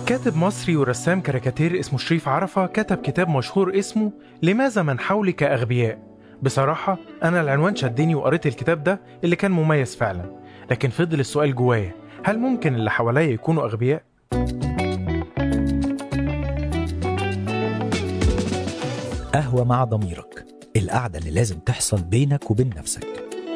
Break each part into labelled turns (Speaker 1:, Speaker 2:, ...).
Speaker 1: كاتب مصري ورسام كاريكاتير اسمه شريف عرفة كتب كتاب مشهور اسمه لماذا من حولك أغبياء بصراحة أنا العنوان شدني وقريت الكتاب ده اللي كان مميز فعلا لكن فضل السؤال جوايا هل ممكن اللي حواليا يكونوا أغبياء؟
Speaker 2: قهوة مع ضميرك القعدة اللي لازم تحصل بينك وبين نفسك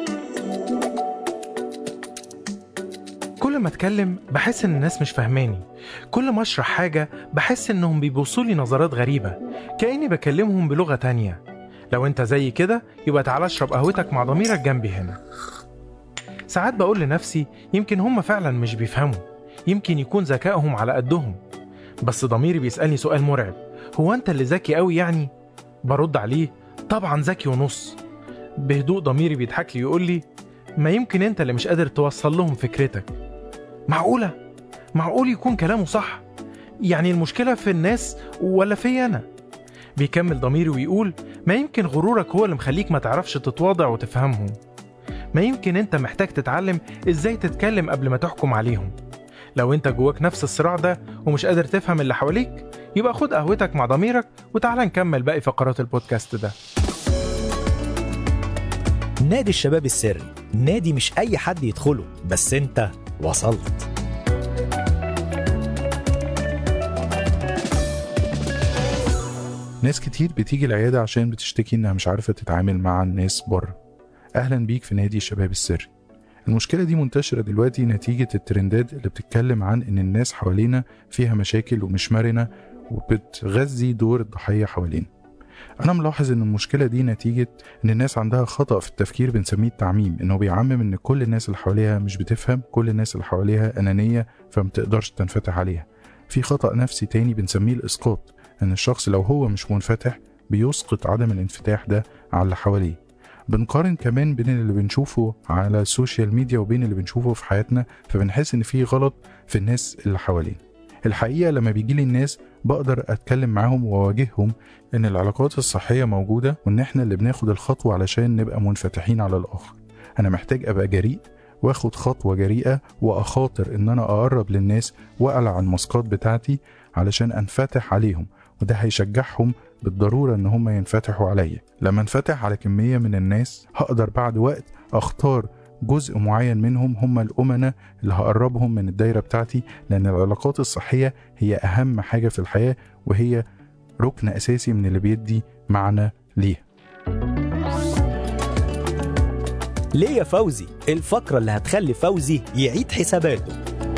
Speaker 1: كل ما اتكلم بحس ان الناس مش فاهماني كل ما اشرح حاجة بحس انهم بيبصوا لي نظرات غريبة كأني بكلمهم بلغة تانية لو انت زي كده يبقى تعالى اشرب قهوتك مع ضميرك جنبي هنا ساعات بقول لنفسي يمكن هم فعلا مش بيفهموا يمكن يكون ذكائهم على قدهم بس ضميري بيسألني سؤال مرعب هو انت اللي ذكي قوي يعني برد عليه طبعا ذكي ونص بهدوء ضميري بيضحك لي يقول لي ما يمكن انت اللي مش قادر توصل لهم فكرتك معقولة؟ معقول يكون كلامه صح؟ يعني المشكلة في الناس ولا في أنا؟ بيكمل ضميري ويقول ما يمكن غرورك هو اللي مخليك ما تعرفش تتواضع وتفهمهم ما يمكن انت محتاج تتعلم ازاي تتكلم قبل ما تحكم عليهم لو انت جواك نفس الصراع ده ومش قادر تفهم اللي حواليك يبقى خد قهوتك مع ضميرك وتعالى نكمل باقي فقرات البودكاست ده
Speaker 2: نادي الشباب السري نادي مش أي حد يدخله بس أنت وصلت
Speaker 3: ناس كتير بتيجي العيادة عشان بتشتكي إنها مش عارفة تتعامل مع الناس بره أهلا بيك في نادي الشباب السري المشكلة دي منتشرة دلوقتي نتيجة الترندات اللي بتتكلم عن إن الناس حوالينا فيها مشاكل ومش مرنة وبتغذي دور الضحية حوالينا أنا ملاحظ إن المشكلة دي نتيجة إن الناس عندها خطأ في التفكير بنسميه التعميم إنه بيعمم إن كل الناس اللي حواليها مش بتفهم كل الناس اللي حواليها أنانية فمتقدرش تنفتح عليها في خطأ نفسي تاني بنسميه الإسقاط إن الشخص لو هو مش منفتح بيسقط عدم الانفتاح ده على اللي حواليه بنقارن كمان بين اللي بنشوفه على السوشيال ميديا وبين اللي بنشوفه في حياتنا فبنحس ان في غلط في الناس اللي حوالينا الحقيقة لما بيجيلي الناس بقدر أتكلم معاهم وأواجههم إن العلاقات الصحية موجودة وإن إحنا اللي بناخد الخطوة علشان نبقى منفتحين على الآخر أنا محتاج أبقى جريء واخد خطوة جريئة وأخاطر إن أنا أقرب للناس وأقلع الماسكات بتاعتي علشان أنفتح عليهم وده هيشجعهم بالضرورة إن هم ينفتحوا عليا لما انفتح على كمية من الناس هقدر بعد وقت أختار جزء معين منهم هم الأمنة اللي هقربهم من الدايرة بتاعتي لأن العلاقات الصحية هي أهم حاجة في الحياة وهي ركن أساسي من اللي بيدي معنى ليها
Speaker 2: ليه يا فوزي الفقرة اللي هتخلي فوزي يعيد حساباته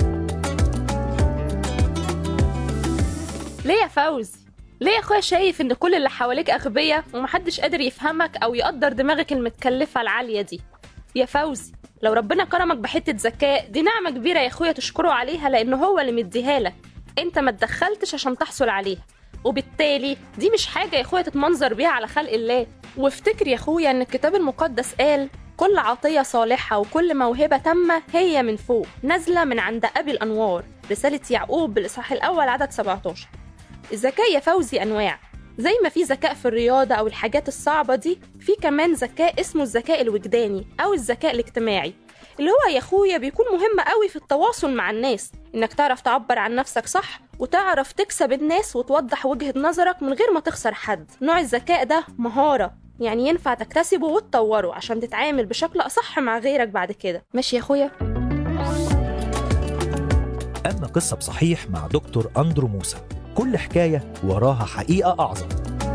Speaker 4: ليه يا فوزي ليه يا اخويا شايف ان كل اللي حواليك اغبياء ومحدش قادر يفهمك او يقدر دماغك المتكلفه العاليه دي يا فوزي لو ربنا كرمك بحته ذكاء دي نعمه كبيره يا اخويا تشكره عليها لانه هو اللي مديها لك انت ما اتدخلتش عشان تحصل عليها وبالتالي دي مش حاجه يا اخويا تتمنظر بيها على خلق الله وافتكر يا اخويا ان الكتاب المقدس قال كل عطية صالحة وكل موهبة تامة هي من فوق نازلة من عند أبي الأنوار رسالة يعقوب بالإصحاح الأول عدد 17 الذكاء يا فوزي أنواع زي ما في ذكاء في الرياضة أو الحاجات الصعبة دي في كمان ذكاء اسمه الذكاء الوجداني أو الذكاء الاجتماعي اللي هو يا أخويا بيكون مهم قوي في التواصل مع الناس إنك تعرف تعبر عن نفسك صح وتعرف تكسب الناس وتوضح وجهة نظرك من غير ما تخسر حد نوع الذكاء ده مهارة يعني ينفع تكتسبه وتطوره عشان تتعامل بشكل أصح مع غيرك بعد كده ماشي يا أخويا؟
Speaker 2: أما قصة بصحيح مع دكتور أندرو موسى كل حكاية وراها حقيقة أعظم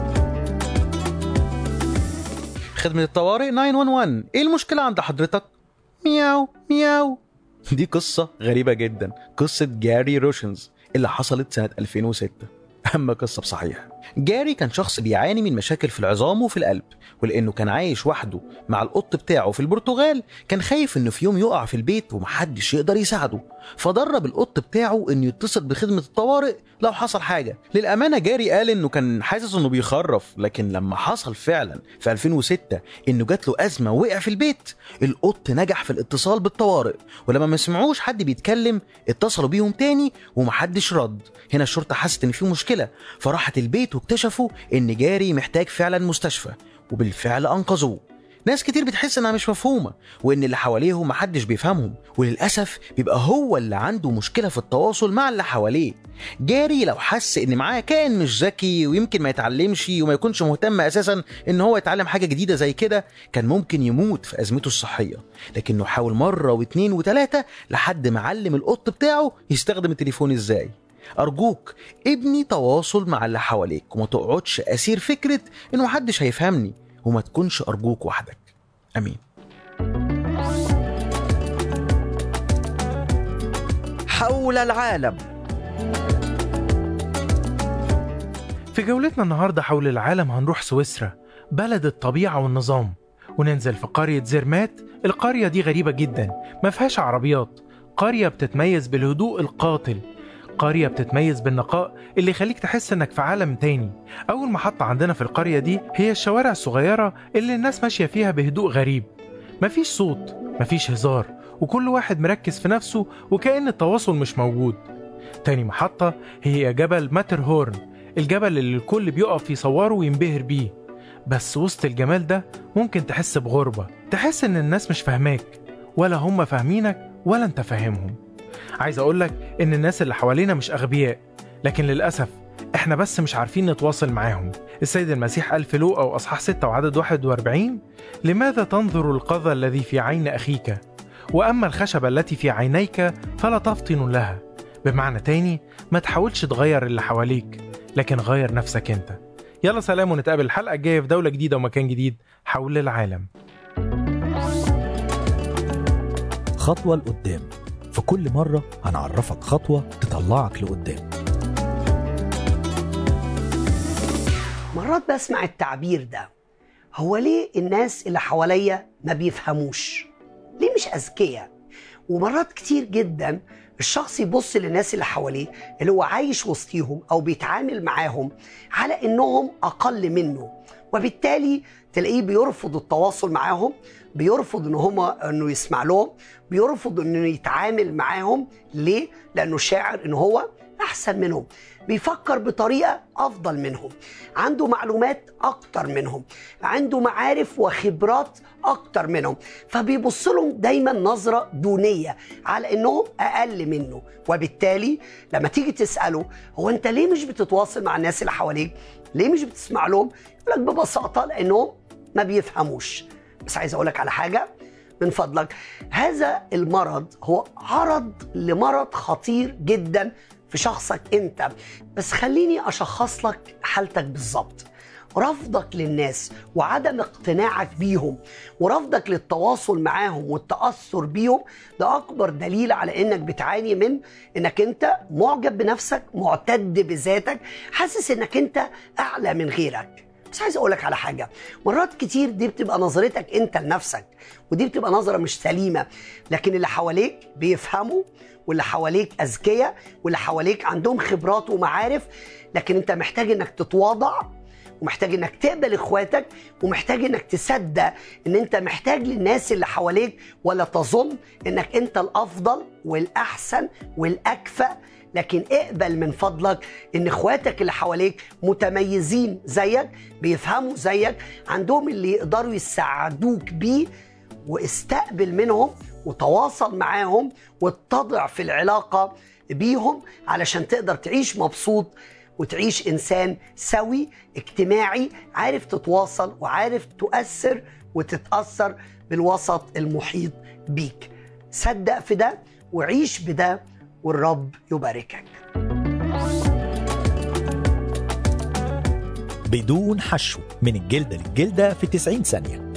Speaker 5: خدمة الطوارئ 911 ايه المشكلة عند حضرتك؟ مياو مياو دي قصة غريبة جدا قصة جاري روشنز اللي حصلت سنة 2006 أما قصة بصحيح جاري كان شخص بيعاني من مشاكل في العظام وفي القلب ولأنه كان عايش وحده مع القط بتاعه في البرتغال كان خايف إنه في يوم يقع في البيت ومحدش يقدر يساعده فدرب القط بتاعه إنه يتصل بخدمة الطوارئ لو حصل حاجة للأمانة جاري قال إنه كان حاسس إنه بيخرف لكن لما حصل فعلا في 2006 إنه جات له أزمة ووقع في البيت القط نجح في الاتصال بالطوارئ ولما ما سمعوش حد بيتكلم اتصلوا بيهم تاني ومحدش رد هنا الشرطة حست إن في مشكلة فراحت البيت واكتشفوا إن جاري محتاج فعلا مستشفى وبالفعل أنقذوه ناس كتير بتحس انها مش مفهومه وان اللي حواليهم محدش بيفهمهم وللاسف بيبقى هو اللي عنده مشكله في التواصل مع اللي حواليه جاري لو حس ان معاه كائن مش ذكي ويمكن ما يتعلمش وما يكونش مهتم اساسا ان هو يتعلم حاجه جديده زي كده كان ممكن يموت في ازمته الصحيه لكنه حاول مره واتنين وتلاته لحد ما علم القط بتاعه يستخدم التليفون ازاي أرجوك ابني تواصل مع اللي حواليك وما تقعدش أسير فكرة إنه محدش هيفهمني وما تكونش أرجوك وحدك أمين
Speaker 2: حول العالم
Speaker 1: في جولتنا النهاردة حول العالم هنروح سويسرا بلد الطبيعة والنظام وننزل في قرية زرمات القرية دي غريبة جدا ما فيهاش عربيات قرية بتتميز بالهدوء القاتل قرية بتتميز بالنقاء اللي يخليك تحس انك في عالم تاني أول محطة عندنا في القرية دي هي الشوارع الصغيرة اللي الناس ماشية فيها بهدوء غريب مفيش صوت مفيش هزار وكل واحد مركز في نفسه وكأن التواصل مش موجود تاني محطة هي جبل ماتر هورن الجبل اللي الكل بيقف يصوره وينبهر بيه بس وسط الجمال ده ممكن تحس بغربة تحس ان الناس مش فاهماك ولا هم فاهمينك ولا انت فاهمهم عايز اقولك ان الناس اللي حوالينا مش اغبياء لكن للأسف احنا بس مش عارفين نتواصل معاهم السيد المسيح قال في لوقا وأصحاح 6 وعدد 41 لماذا تنظر القذى الذي في عين أخيك وأما الخشبة التي في عينيك فلا تفطن لها بمعنى تاني ما تحاولش تغير اللي حواليك لكن غير نفسك انت يلا سلام ونتقابل الحلقة الجاية في دولة جديدة ومكان جديد حول العالم
Speaker 2: خطوة لقدام في كل مرة هنعرفك خطوة تطلعك لقدام
Speaker 6: مرات بسمع التعبير ده هو ليه الناس اللي حواليا ما بيفهموش ليه مش اذكياء ومرات كتير جدا الشخص يبص للناس اللي حواليه اللي هو عايش وسطيهم او بيتعامل معاهم على انهم اقل منه وبالتالي تلاقيه بيرفض التواصل معاهم بيرفض ان هما انه يسمع لهم بيرفض انه يتعامل معاهم ليه لانه شاعر ان هو احسن منهم بيفكر بطريقه افضل منهم عنده معلومات اكتر منهم عنده معارف وخبرات اكتر منهم فبيبص لهم دايما نظره دونيه على انهم اقل منه وبالتالي لما تيجي تساله هو انت ليه مش بتتواصل مع الناس اللي حواليك ليه مش بتسمع لهم يقول لك ببساطه لانهم ما بيفهموش بس عايز اقول لك على حاجه من فضلك هذا المرض هو عرض لمرض خطير جدا في شخصك انت بس خليني اشخص لك حالتك بالظبط رفضك للناس وعدم اقتناعك بيهم ورفضك للتواصل معاهم والتأثر بيهم ده أكبر دليل على إنك بتعاني من إنك أنت معجب بنفسك معتد بذاتك حاسس إنك أنت أعلى من غيرك بس عايز اقول لك على حاجه مرات كتير دي بتبقى نظرتك انت لنفسك ودي بتبقى نظره مش سليمه لكن اللي حواليك بيفهموا واللي حواليك اذكياء واللي حواليك عندهم خبرات ومعارف لكن انت محتاج انك تتواضع ومحتاج انك تقبل اخواتك ومحتاج انك تصدق ان انت محتاج للناس اللي حواليك ولا تظن انك انت الافضل والاحسن والاكفأ لكن اقبل من فضلك ان اخواتك اللي حواليك متميزين زيك بيفهموا زيك عندهم اللي يقدروا يساعدوك بيه واستقبل منهم وتواصل معاهم واتضع في العلاقة بيهم علشان تقدر تعيش مبسوط وتعيش إنسان سوي اجتماعي عارف تتواصل وعارف تؤثر وتتأثر بالوسط المحيط بيك صدق في ده وعيش بده والرب يباركك
Speaker 2: بدون حشو من الجلدة للجلدة في 90 ثانية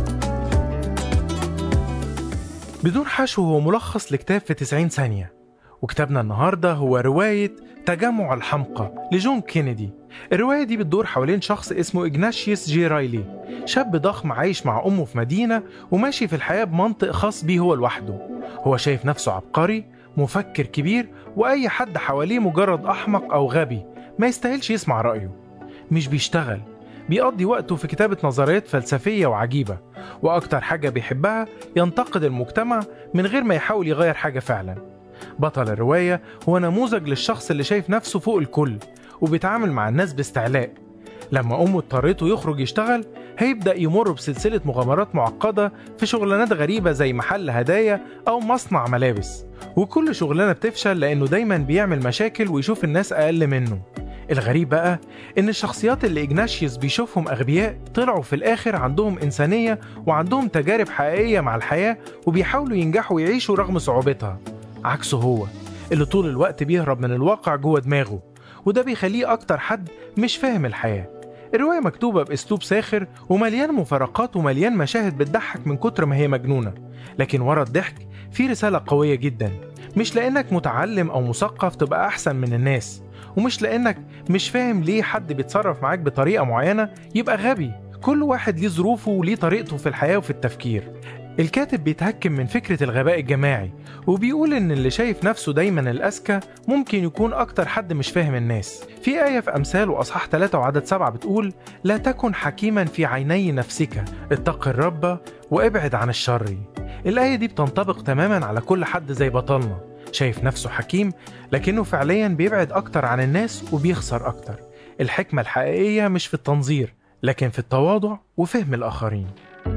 Speaker 1: بدون حشو هو ملخص لكتاب في 90 ثانية وكتابنا النهاردة هو رواية تجمع الحمقى لجون كينيدي الرواية دي بتدور حوالين شخص اسمه إجناشيوس جي رايلي شاب ضخم عايش مع أمه في مدينة وماشي في الحياة بمنطق خاص بيه هو لوحده هو شايف نفسه عبقري مفكر كبير وأي حد حواليه مجرد أحمق أو غبي ما يستاهلش يسمع رأيه مش بيشتغل بيقضي وقته في كتابة نظريات فلسفية وعجيبة وأكتر حاجة بيحبها ينتقد المجتمع من غير ما يحاول يغير حاجة فعلا بطل الرواية هو نموذج للشخص اللي شايف نفسه فوق الكل وبيتعامل مع الناس باستعلاء لما أمه اضطرته يخرج يشتغل هيبدأ يمر بسلسلة مغامرات معقدة في شغلانات غريبة زي محل هدايا أو مصنع ملابس وكل شغلانة بتفشل لأنه دايما بيعمل مشاكل ويشوف الناس أقل منه الغريب بقى إن الشخصيات اللي إجناشيوس بيشوفهم أغبياء طلعوا في الآخر عندهم إنسانية وعندهم تجارب حقيقية مع الحياة وبيحاولوا ينجحوا ويعيشوا رغم صعوبتها عكسه هو اللي طول الوقت بيهرب من الواقع جوه دماغه وده بيخليه أكتر حد مش فاهم الحياة الرواية مكتوبة بأسلوب ساخر ومليان مفارقات ومليان مشاهد بتضحك من كتر ما هي مجنونة لكن ورا الضحك في رسالة قوية جدا مش لأنك متعلم أو مثقف تبقى أحسن من الناس ومش لأنك مش فاهم ليه حد بيتصرف معاك بطريقة معينة يبقى غبي كل واحد ليه ظروفه وليه طريقته في الحياة وفي التفكير الكاتب بيتهكم من فكرة الغباء الجماعي وبيقول إن اللي شايف نفسه دايما الأذكى ممكن يكون أكتر حد مش فاهم الناس في آية في أمثال وأصحاح 3 وعدد 7 بتقول لا تكن حكيما في عيني نفسك اتق الرب وابعد عن الشر الآية دي بتنطبق تماما على كل حد زي بطلنا شايف نفسه حكيم لكنه فعليا بيبعد أكتر عن الناس وبيخسر أكتر الحكمة الحقيقية مش في التنظير لكن في التواضع وفهم الآخرين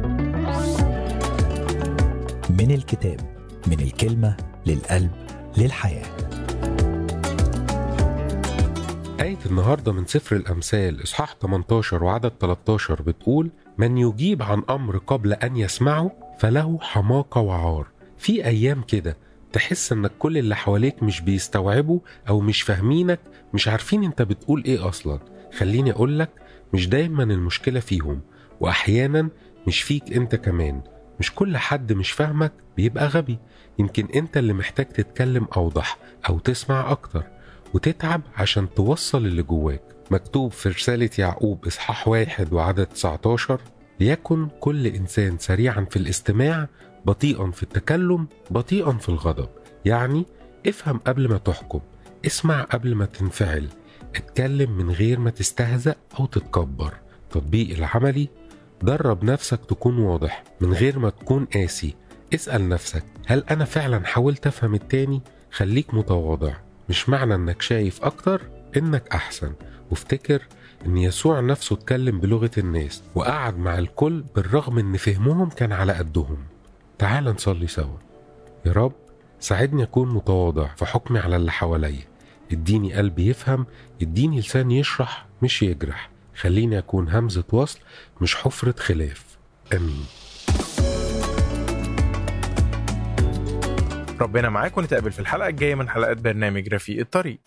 Speaker 2: من الكتاب من الكلمة للقلب للحياة
Speaker 7: آية النهاردة من سفر الأمثال إصحاح 18 وعدد 13 بتقول من يجيب عن أمر قبل أن يسمعه فله حماقة وعار في أيام كده تحس إنك كل اللي حواليك مش بيستوعبوا أو مش فاهمينك مش عارفين أنت بتقول إيه أصلا خليني أقولك مش دايما المشكلة فيهم وأحيانا مش فيك أنت كمان مش كل حد مش فاهمك بيبقى غبي يمكن أنت اللي محتاج تتكلم أوضح أو تسمع أكتر وتتعب عشان توصل اللي جواك مكتوب في رسالة يعقوب إصحاح واحد وعدد 19 ليكن كل إنسان سريعا في الاستماع بطيئا في التكلم بطيئا في الغضب يعني افهم قبل ما تحكم اسمع قبل ما تنفعل اتكلم من غير ما تستهزأ أو تتكبر تطبيق العملي درب نفسك تكون واضح من غير ما تكون قاسي اسأل نفسك هل أنا فعلا حاولت أفهم التاني خليك متواضع مش معنى انك شايف اكتر انك احسن وافتكر ان يسوع نفسه اتكلم بلغة الناس وقعد مع الكل بالرغم ان فهمهم كان على قدهم تعال نصلي سوا يا رب ساعدني اكون متواضع في حكمي على اللي حواليا اديني قلب يفهم اديني لسان يشرح مش يجرح خليني اكون همزة وصل مش حفرة خلاف امين
Speaker 1: ربنا معاك ونتقابل في الحلقة الجاية من حلقات برنامج رفيق الطريق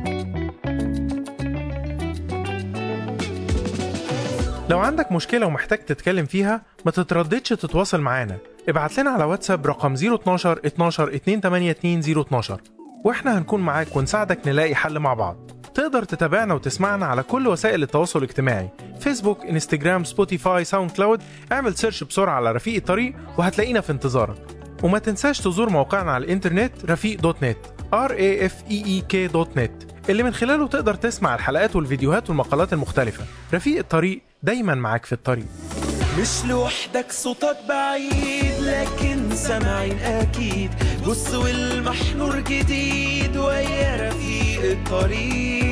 Speaker 1: لو عندك مشكلة ومحتاج تتكلم فيها ما تترددش تتواصل معانا ابعت لنا على واتساب رقم 012 12 282 012 واحنا هنكون معاك ونساعدك نلاقي حل مع بعض تقدر تتابعنا وتسمعنا على كل وسائل التواصل الاجتماعي فيسبوك انستجرام سبوتيفاي ساوند كلاود اعمل سيرش بسرعة على رفيق الطريق وهتلاقينا في انتظارك وما تنساش تزور موقعنا على الانترنت رفيق دوت نت r a f e e k دوت نت اللي من خلاله تقدر تسمع الحلقات والفيديوهات والمقالات المختلفة رفيق الطريق دايما معاك في الطريق
Speaker 8: مش لوحدك صوتك بعيد لكن سامعين اكيد بص والمحنور جديد ويا رفيق الطريق